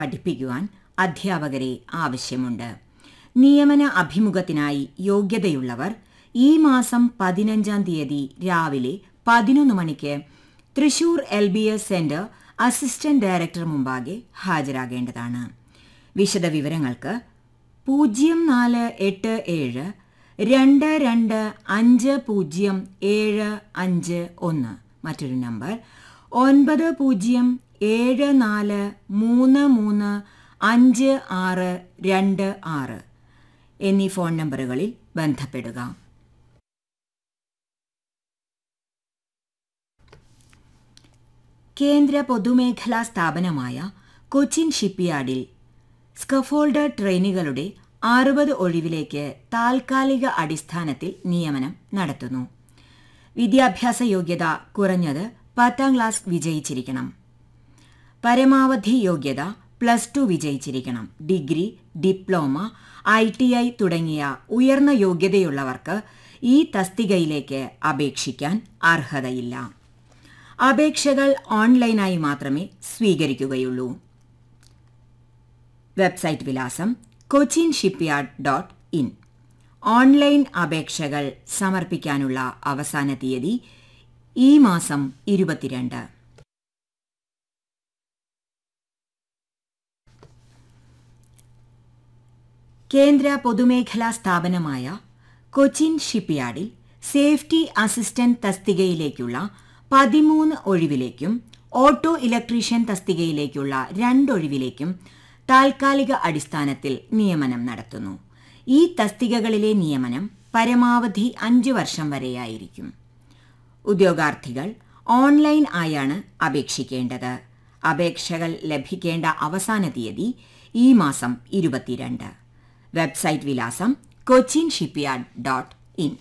പഠിപ്പിക്കുവാൻ അധ്യാപകരെ ആവശ്യമുണ്ട് നിയമന അഭിമുഖത്തിനായി യോഗ്യതയുള്ളവർ ഈ മാസം പതിനഞ്ചാം തീയതി രാവിലെ പതിനൊന്ന് മണിക്ക് Thrissur L B S centre assistant director മുമ്പാകെ ഹാജരാകേണ്ടതാണ് വിശദവിവരങ്ങൾക്ക് പൂജ്യം നാല് എട്ട് ഏഴ് രണ്ട് രണ്ട് അഞ്ച് പൂജ്യം ഏഴ് അഞ്ച് ഒന്ന് മറ്റൊരു നമ്പർ ഒൻപത് പൂജ്യം ഏഴ് നാല് മൂന്ന് മൂന്ന് അഞ്ച് ആറ് രണ്ട് ആറ് എന്നീ ഫോൺ നമ്പറുകളിൽ ബന്ധപ്പെടുക കേന്ദ്ര പൊതുമേഖലാ സ്ഥാപനമായ കൊച്ചിൻ ഷിപ്പ്യാർഡിൽ സ്കഫോൾഡർ ട്രെയിനുകളുടെ അറുപത് ഒഴിവിലേക്ക് താൽക്കാലിക അടിസ്ഥാനത്തിൽ നിയമനം നടത്തുന്നു വിദ്യാഭ്യാസ യോഗ്യത കുറഞ്ഞത് പത്താം ക്ലാസ് വിജയിച്ചിരിക്കണം പരമാവധി യോഗ്യത പ്ലസ് ടു വിജയിച്ചിരിക്കണം degree diploma I T I തുടങ്ങിയ ഉയർന്ന യോഗ്യതയുള്ളവർക്ക് ഈ തസ്തികയിലേക്ക് അപേക്ഷിക്കാൻ അർഹതയില്ല അപേക്ഷകൾ ഓൺലൈനായി മാത്രമേ സ്വീകരിക്കുകയുള്ളൂ വെബ്സൈറ്റ് വിലാസം Cochin shipyard dot in online അപേക്ഷകൾ സമർപ്പിക്കാനുള്ള അവസാന തീയതി ഈ മാസം ഇരുപത്തിരണ്ട് കേന്ദ്ര പൊതുമേഖലാ സ്ഥാപനമായ കൊച്ചിൻ ഷിപ്പ്യാർഡിൽ സേഫ്റ്റി അസിസ്റ്റന്റ് തസ്തികയിലേക്കുള്ള പതിമൂന്ന് ഒഴിവിലേക്കും ഓട്ടോ ഇലക്ട്രീഷ്യൻ തസ്തികയിലേക്കുള്ള രണ്ടൊഴിവിലേക്കും താൽക്കാലിക അടിസ്ഥാനത്തിൽ നിയമനം നടത്തുന്നു ഈ തസ്തികകളിലെ നിയമനം പരമാവധി അഞ്ച് വർഷം വരെയായിരിക്കും ഉദ്യോഗാർത്ഥികൾ ഓൺലൈൻ ആയാണ് അപേക്ഷിക്കേണ്ടത് അപേക്ഷകൾ ലഭിക്കേണ്ട അവസാന തീയതി ഈ മാസം ഇരുപത്തിരണ്ട് വെബ്സൈറ്റ് വിലാസം Cochin shipyard dot in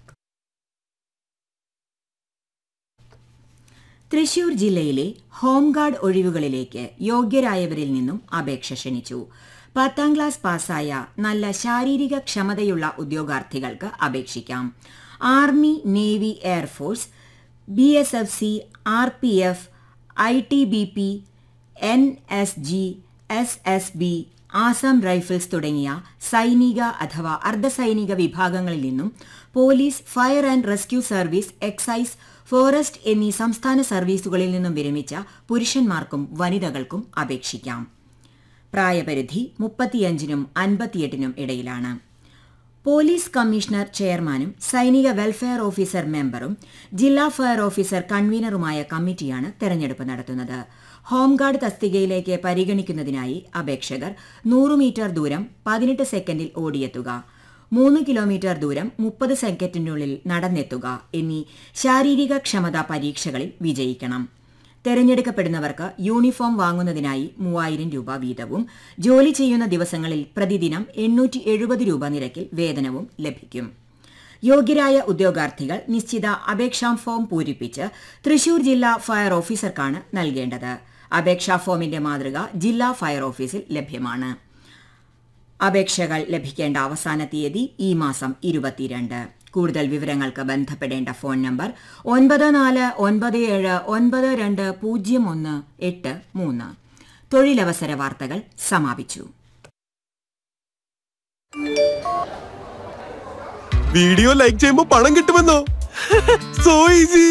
Thrissur ജില്ലയിലെ ഹോംഗാർഡ് ഒഴിവുകളിലേക്ക് യോഗ്യരായവരിൽ നിന്നും അപേക്ഷ ക്ഷണിച്ചു പത്താം ക്ലാസ് പാസ്സായ നല്ല ശാരീരിക ക്ഷമതയുള്ള ഉദ്യോഗാർത്ഥികൾക്ക് അപേക്ഷിക്കാം army navy air force B S F C R P F I T B P N S G S S B Assam rifles തുടങ്ങിയ സൈനിക അഥവാ അർദ്ധസൈനിക വിഭാഗങ്ങളിൽ നിന്നും police fire and rescue service excise forest എന്നീ സംസ്ഥാന സർവീസുകളിൽ നിന്നും വിരമിച്ച പുരുഷന്മാർക്കും വനിതകൾക്കും അപേക്ഷിക്കാം പ്രായപരിധി മുപ്പത്തിയഞ്ചിനും അൻപത്തിയെട്ടിനും ഇടയിലാണ് പോലീസ് കമ്മീഷണർ ചെയർമാനും സൈനിക വെൽഫെയർ ഓഫീസർ മെമ്പറും ജില്ലാ ഫയർ ഓഫീസർ കൺവീനറുമായ കമ്മിറ്റിയാണ് തെരഞ്ഞെടുപ്പ് നടത്തുന്നത് ഹോംഗാർഡ് തസ്തികയിലേക്ക് പരിഗണിക്കുന്നതിനായി അപേക്ഷകർ നൂറ് മീറ്റർ ദൂരം പതിനെട്ട് സെക്കൻഡിൽ ഓടിയെത്തുക മൂന്ന് കിലോമീറ്റർ ദൂരം മുപ്പത് സെക്കൻഡിനുള്ളിൽ നടന്നെത്തുക എന്നീ ശാരീരിക ക്ഷമതാ പരീക്ഷകളിൽ വിജയിക്കണം തെരഞ്ഞെടുക്കപ്പെടുന്നവർക്ക് യൂണിഫോം വാങ്ങുന്നതിനായി മൂവായിരം രൂപ വീതവും ജോലി ചെയ്യുന്ന ദിവസങ്ങളിൽ പ്രതിദിനം എണ്ണൂറ്റി എഴുപത് രൂപ നിരക്കിൽ വേതനവും ലഭിക്കും യോഗ്യരായ ഉദ്യോഗാർത്ഥികൾ നിശ്ചിത അപേക്ഷാ ഫോം പൂരിപ്പിച്ച് തൃശൂർ ജില്ലാ ഫയർ ഓഫീസർക്കാണ് നൽകേണ്ടത് അപേക്ഷാ ഫോമിന്റെ മാതൃക ജില്ലാ ഫയർ ഓഫീസിൽ ലഭ്യമാണ് അപേക്ഷകൾ ലഭിക്കേണ്ട അവസാന തീയതി ഈ മാസം ഇരുപത്തിരണ്ട് കൂടുതൽ വിവരങ്ങൾക്ക് ബന്ധപ്പെടേണ്ട ഫോൺ നമ്പർ ഒൻപത് നാല് ഒൻപത് ഏഴ് ഒൻപത് രണ്ട് പൂജ്യം ഒന്ന് എട്ട് മൂന്ന് തൊഴിലവസര വാർത്തകൾ സമാപിച്ചു വീഡിയോ ലൈക്ക് ചെയ്യുമ്പോ പണം കിട്ടുമെന്നോ സോ ഈസി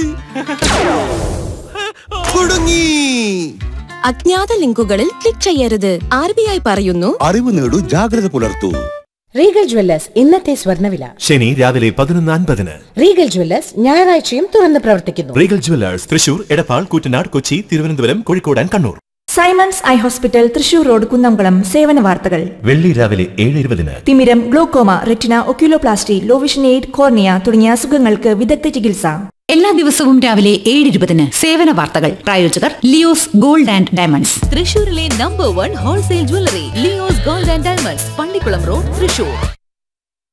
കുടുങ്ങി അജ്ഞാത ലിങ്കുകളിൽ ക്ലിക്ക് ചെയ്യരുത് ആർ ബി ഐ പറയുന്നു അറിവ് നേടൂ ജാഗ്രത പുലർത്തൂ റീഗൽ ജ്വല്ലേഴ്സ് ഇന്നത്തെ സ്വർണ്ണവില ശനി രാവിലെ പതിനൊന്ന് അൻപതിന് റീഗൽ ജ്വല്ലേഴ്സ് ഞായറാഴ്ചയും തുറന്ന് പ്രവർത്തിക്കുന്നു Regal jewellers Thrissur Edappal Koottanad Kochi Thiruvananthapuram Kozhikode and Kannur Simons eye hospital Thrissur road Kunnamkulam സേവന വാർത്തകൾ വെള്ളി രാവിലെ ഏഴ് ഇരുപതിന് തിമിരം glaucoma retina oculoplasty low vision aid cornea തുടങ്ങിയ അസുഖങ്ങൾക്ക് വിദഗ്ധ ചികിത്സ എല്ലാ ദിവസവും രാവിലെ ഏഴ് ഇരുപതിന് സേവന വാർത്തകൾ പ്രായോജകർ ലിയോസ് ഗോൾഡ് ആൻഡ് ഡയമണ്ട്സ് തൃശൂരിലെ number one wholesale jewellery Leo's gold and diamonds Pallikulam road Thrissur